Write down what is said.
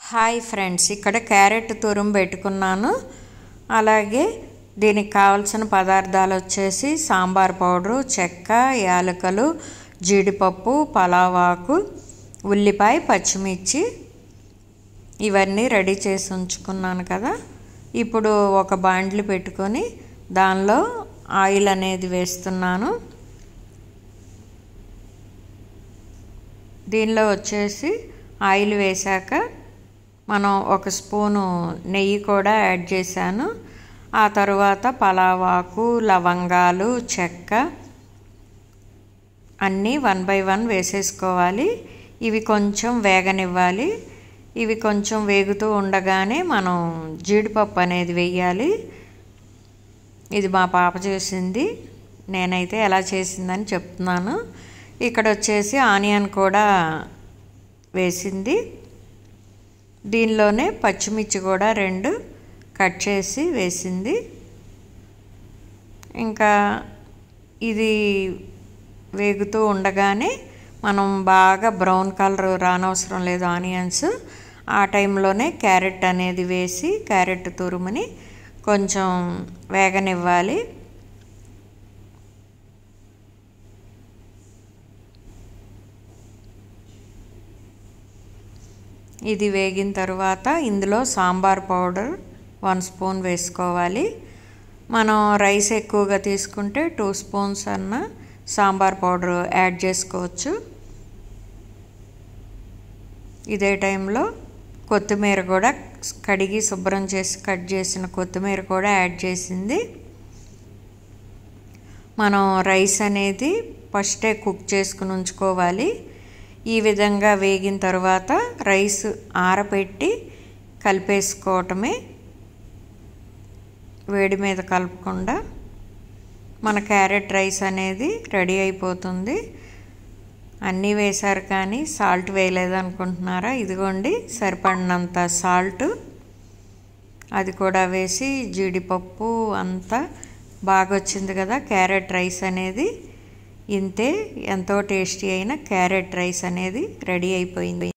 hi friends ఇక్కడ carrot తురుము పెట్టుకున్నాను అలాగే దీనికి కావాల్సిన పదార్థాలు వచ్చేసి సాంబార్ పౌడరు చెక్క యాలకులు జీడిపప్పు పలావాకు ఉల్లిపాయ పచ్చిమిర్చి ఇవన్నీ రెడీ చేసి ఉంచుకున్నాను కదా ఇప్పుడు ఒక బాండ్లు పెట్టుకొని దానిలో ఆయిల్ అనేది వేస్తున్నాను దీనిలో వచ్చేసి ఆయిల్ వేశాక మనం ఒక స్పూను నెయ్యి కూడా యాడ్ చేశాను ఆ తర్వాత పలావాకు లవంగాలు చెక్క అన్నీ వన్ బై వన్ వేసేసుకోవాలి ఇవి కొంచెం వేగనివ్వాలి ఇవి కొంచెం వేగుతూ ఉండగానే మనం జీడిపప్పు అనేది వేయాలి ఇది మా పాప చేసింది నేనైతే ఎలా చేసిందని చెప్తున్నాను ఇక్కడ వచ్చేసి ఆనియన్ కూడా వేసింది దీనిలోనే పచ్చిమిర్చి కూడా రెండు కట్ చేసి వేసింది ఇంకా ఇది వేగుతూ ఉండగానే మనం బాగా బ్రౌన్ కలర్ రానవసరం లేదు ఆనియన్స్ ఆ టైంలోనే క్యారెట్ అనేది వేసి క్యారెట్ తురుముని కొంచెం వేగనివ్వాలి ఇది వేగిన తర్వాత ఇందులో సాంబార్ పౌడర్ వన్ స్పూన్ వేసుకోవాలి మనం రైస్ ఎక్కువగా తీసుకుంటే టూ స్పూన్స్ అన్న సాంబార్ పౌడర్ యాడ్ చేసుకోవచ్చు ఇదే టైంలో కొత్తిమీర కూడా కడిగి శుభ్రం చేసి కట్ చేసిన కొత్తిమీర కూడా యాడ్ చేసింది మనం రైస్ అనేది ఫస్టే కుక్ చేసుకుని ఉంచుకోవాలి ఈ విధంగా వేగిన తర్వాత రైస్ ఆరబెట్టి కలిపేసుకోవటమే వేడి మీద కలపకుండా మన క్యారెట్ రైస్ అనేది రెడీ అయిపోతుంది అన్నీ వేశారు కానీ సాల్ట్ వేయలేదు అనుకుంటున్నారా ఇదిగోండి సరిపడినంత సాల్ట్ అది కూడా వేసి జీడిపప్పు అంతా బాగా వచ్చింది కదా క్యారెట్ రైస్ అనేది ఇంతే ఎంతో టేస్టీ అయిన క్యారెట్ రైస్ అనేది రెడీ అయిపోయింది